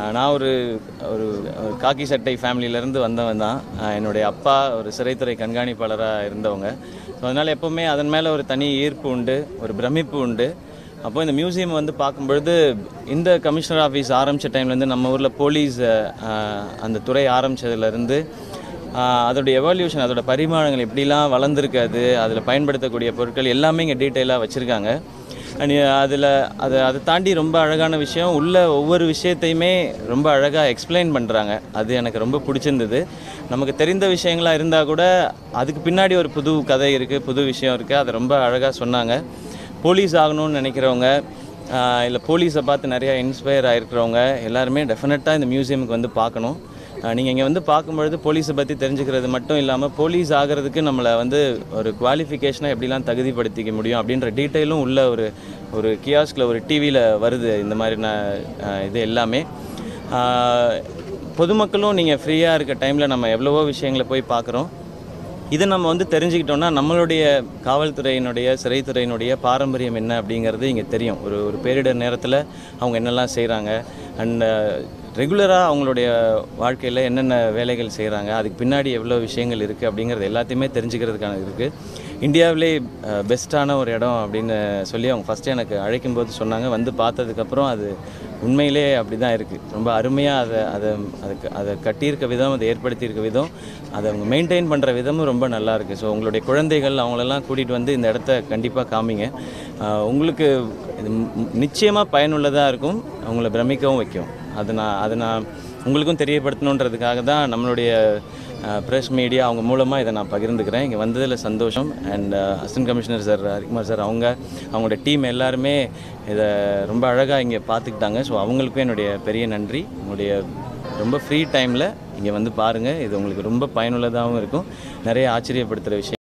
அஹ் நான் ஒரு ஒரு ஒரு காக்கி சட்டை ஃபேமிலியிலேருந்து வந்தவன் தான் அஹ் என்னுடைய அப்பா ஒரு சிறைத்துறை கண்காணிப்பாளராக இருந்தவங்க ஸோ அதனால் எப்போவுமே அதன் மேலே ஒரு தனி ஈர்ப்பு உண்டு ஒரு பிரமிப்பு உண்டு அப்போ இந்த மியூசியம் வந்து பார்க்கும்பொழுது இந்த கமிஷனர் ஆஃபீஸ் ஆரம்பித்த டைம்லேருந்து நம்ம ஊரில் போலீஸ் அஹ், அந்த துறை ஆரம்பித்ததுலேருந்து அதோட எவல்யூஷன் அதோட பரிமாணங்கள் எப்படிலாம் வளர்ந்துருக்கு அது அதில் பயன்படுத்தக்கூடிய பொருட்கள் எல்லாமே இங்கே டீட்டெயிலாக வச்சுருக்காங்க அண்ட் அதில் அதை அதை தாண்டி ரொம்ப அழகான விஷயம் உள்ள ஒவ்வொரு விஷயத்தையுமே ரொம்ப அழகாக எக்ஸ்பிளைன் பண்ணுறாங்க அது எனக்கு ரொம்ப பிடிச்சிருந்தது நமக்கு தெரிந்த விஷயங்களாக இருந்தால் கூட அதுக்கு பின்னாடி ஒரு புது கதை இருக்குது புது விஷயம் இருக்குது அதை ரொம்ப அழகாக சொன்னாங்க போலீஸ் ஆகணும்னு நினைக்கிறவங்க இல்லை போலீஸை பார்த்து நிறையா இன்ஸ்பயர் ஆகிருக்கிறவங்க எல்லாருமே டெஃபினட்டாக இந்த மியூசியமுக்கு வந்து பார்க்கணும் நீங்கள் இங்கே வந்து பார்க்கும்பொழுது போலீஸை பற்றி தெரிஞ்சுக்கிறது மட்டும் இல்லாமல் போலீஸ் ஆகிறதுக்கு நம்மளை வந்து ஒரு குவாலிஃபிகேஷனாக எப்படிலாம் தகுதிப்படுத்திக்க முடியும் அப்படின்ற டீட்டெயிலும் உள்ள ஒரு ஒரு கியாஸ்கில் ஒரு டிவியில் வருது இந்த மாதிரின அஹ், இது எல்லாமே ஆஹ், பொதுமக்களும் நீங்கள் ஃப்ரீயாக இருக்க டைமில் நம்ம எவ்வளவோ விஷயங்களை போய் பார்க்குறோம் இதை நம்ம வந்து தெரிஞ்சுக்கிட்டோம்னா நம்மளுடைய காவல்துறையினுடைய சிறைத்துறையினுடைய பாரம்பரியம் என்ன அப்படிங்கிறது இங்கே தெரியும் ஒரு ஒரு பேரிடர் நேரத்தில் அவங்க என்னெல்லாம் செய்கிறாங்க அண்ட் ரெகுலராக அவங்களுடைய வாழ்க்கையில் என்னென்ன வேலைகள் செய்கிறாங்க அதுக்கு பின்னாடி எவ்வளோ விஷயங்கள் இருக்குது அப்படிங்கிறது எல்லாத்தையுமே தெரிஞ்சுக்கிறதுக்கான இருக்குது இந்தியாவிலே பெஸ்ட்டான ஒரு இடம் அப்படின்னு சொல்லி அவங்க ஃபஸ்ட்டு எனக்கு அழைக்கும்போது சொன்னாங்க வந்து பார்த்ததுக்கப்புறம் அது உண்மையிலே அப்படி தான் இருக்குது ரொம்ப அருமையாக அதை அதை அதுக்கு அதை கட்டியிருக்க விதம் அதை ஏற்படுத்தியிருக்க விதம் அதை அவங்க மெயின்டைன் பண்ணுற விதமும் ரொம்ப நல்லா இருக்குது ஸோ உங்களுடைய குழந்தைகள் அவங்களெல்லாம் கூட்டிகிட்டு வந்து இந்த இடத்த கண்டிப்பாக காமிங்க ஆஹ் உங்களுக்கு இது நிச்சயமாக பயனுள்ளதாக இருக்கும் அவங்கள பிரமிக்கவும் வைக்கும் அது நான் அதை நான் உங்களுக்கும் தெரியப்படுத்தணுன்றதுக்காக தான் நம்மளுடைய ப்ரெஸ் மீடியா அவங்க மூலமாக இதை நான் பகிர்ந்துக்கிறேன் இங்கே வந்ததில் சந்தோஷம் and assistant commissioner sir Harikumar sir அவங்க அவங்களோட டீம் எல்லாருமே இதை ரொம்ப அழகாக இங்கே பார்த்துக்கிட்டாங்க ஸோ அவங்களுக்கும் என்னுடைய பெரிய நன்றி உங்களுடைய ரொம்ப ஃப்ரீ டைமில் இங்கே வந்து பாருங்கள் இது உங்களுக்கு ரொம்ப பயனுள்ளதாகவும் இருக்கும் நிறைய ஆச்சரியப்படுத்துகிற விஷயம்